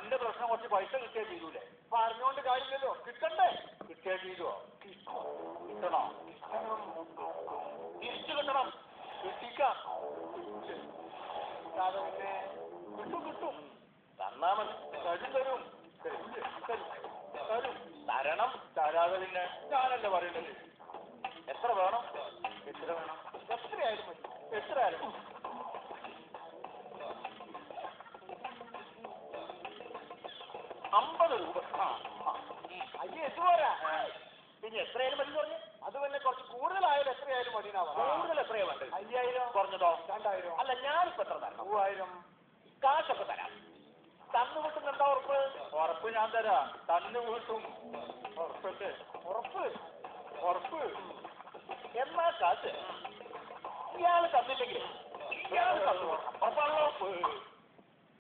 തന്റെ പ്രശ്നം കുറച്ച് പൈസ കിട്ടിയാൽ തീരൂലേ പറഞ്ഞുകൊണ്ട് കാര്യമില്ലല്ലോ കിട്ടണ്ടേ കിട്ടിയാൽ തീരുവോ കിട്ടണോ തിരിച്ചു കിട്ടണം കിട്ടിക്കാം കിട്ടാതെ പിന്നെ കിട്ടും കിട്ടും തന്നാ മതി തരും തരും തരും തരും തരും തരണം തരാതെ പിന്നെ ഞാനല്ല പറയണ്ടത് എത്ര വേണം എത്ര വേണം എത്രയായാലും മതി എത്രയായാലും മതി. അമ്പത് രൂപ ആ ആ. അയ്യേ ഇത് പോരാ പിന്നെ എത്രയായാലും മതി പറഞ്ഞു അത് പിന്നെ കുറച്ച് കൂടുതലായാലും എത്രയായാലും മതി കൂടുതൽ എത്രയാ വേണ്ടത് അയ്യായിരം കുറഞ്ഞതോ രണ്ടായിരം അല്ല ഞാനിപ്പോ എത്ര തരണം മൂവായിരം കാശൊക്കെ തരാം തന്നു കിട്ടുന്ന എന്താ ഉറപ്പ് ഉറപ്പ് ഞാൻ തരാം തന്നു കിട്ടും ഉറപ്പല്ലേ ഉറപ്പ് ഉറപ്പ് എന്നാ കാശ് ഇയാള് തന്നില്ലെങ്കിൽ ഇയാള് തന്നു ഉറപ്പാണല്ലോ ഉറപ്പ്